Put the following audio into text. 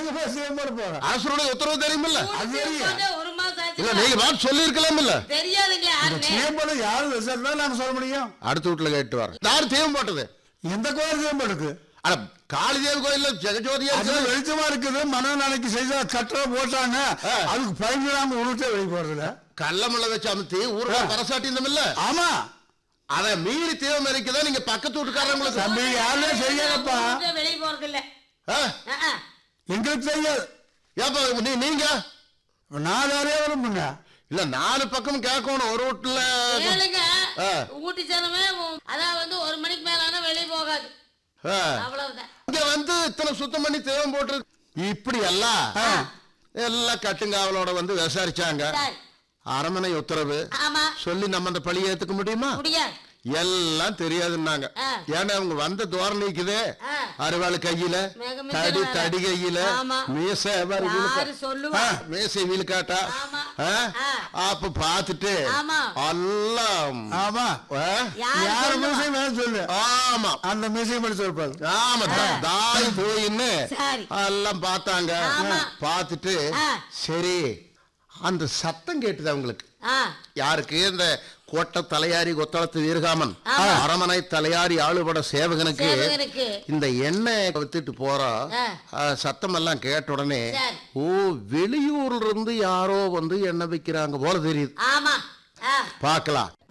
எதுக்கு போய் சிஎம் போட போறேன் அரசருடைய உத்தரவு தெரியுமில்ல ஊட்டி தெரியும். போட்டு ஒரு மாசம் இல்ல ஆச்சு நீங்க பாட்டு சொல்லி இருக்கலாம்ல தெரியாதுங்க யாருன்னு சிஎம் போட யாரும் ரிசல்ட் தான் நாங்க சொல்ல முடியும் அடுத்த வீட்டுல கேட்டு வரேன் யார் தீவம் போட்டது எந்த கோயில் சிஎம் போடுது அட காளிதேவி கோயில்ல ஜெகஜோதியா அது வெளிச்சமா இருக்குது மன நாளைக்கு செய்தா கட்டுற போட்டாங்க ஆ. அதுக்கு பயந்து நாம உருட்டே வெளியே போறதுல கல்லமல்ல வச்சு அமுத்தி ஊர்ல பரசாட்டி இல்ல ஆமா அத மீறி தீவம் இருக்குதா நீங்க பக்கத்து வீட்டுக்காரங்களுக்கு தம்பி யாருமே செய்யலப்பா ஊட்டை வெளிய போறது இல்ல ஆ? எங்களுக்கு தெரியாது ஏப்பா நீ நீங்க நான் வேறையே விரும்புங்க இல்ல நாலு பக்கம் கேட்கணும் ஒரு வீட்டுல கேளுங்க ஆ. ஊட்டி ஜனமே உ- அதான் வந்து ஒரு மணிக்கு மேல ஆனா வெளிய போகாது ஆ. அவ்வளவுதான் இங்க வந்து இத்தனை சுத்தம் பண்ணி தேவம் போட்டு இப்படி எல்லாம் எல்லாம் கட்டுங்காவலோட வந்து விசாரிச்சாங்க சரி. அரமனை உத்தரவு ஆமா சொல்லி நம்ம அந்த பழிய ஏத்துக்க முடியுமா முடியாது எல்லாம் தெரியாதுன்னாங்க ஆ. ஏன்னா அவங்க வந்த தோரணைக்குதே ஆ. அருவாள் கையில மிக மிக தடி வேற. தடி கையில ஆமா. மீசை வேற யாரு வீலுக்கா- சொல்லுவா? ஆ, மீசை வீலுக்காட்டா ஆமா. ஆ? ஆ. அப்ப பாத்துட்டு ஆமா. எல்லாம் ஆமா ஆ? யாரு யார் சொல்லுவா? மியூசியம் வேணும் சொல்லு ஆமா அந்த மியூசியம் படிச்சு இருப்பாரு ஆமா தா- தாய் போயின்னு சரி. எல்லாம் பார்த்தாங்க ஆமா. பார்த்துட்டு ஆ. சரி அந்த சத்தம் கேட்டுது அவங்களுக்கு ஆ யாருக்கு இந்த கோட்டை தலையாரி கொத்தளத்து வீரகாமன் ஆமா. அரமனை தலையாரி ஆளுபட சேவகனுக்கு சேவகனுக்கு. இந்த எண்ணெய் வித்துட்டு போறோம் ஆ. சத்தம் எல்லாம் கேட்ட உடனே சரி. ஓ வெளியூர்ல இருந்து யாரோ வந்து எண்ணெய் விக்கிறாங்க போல தெரியுது ஆமா ஆ பார்க்கலாம்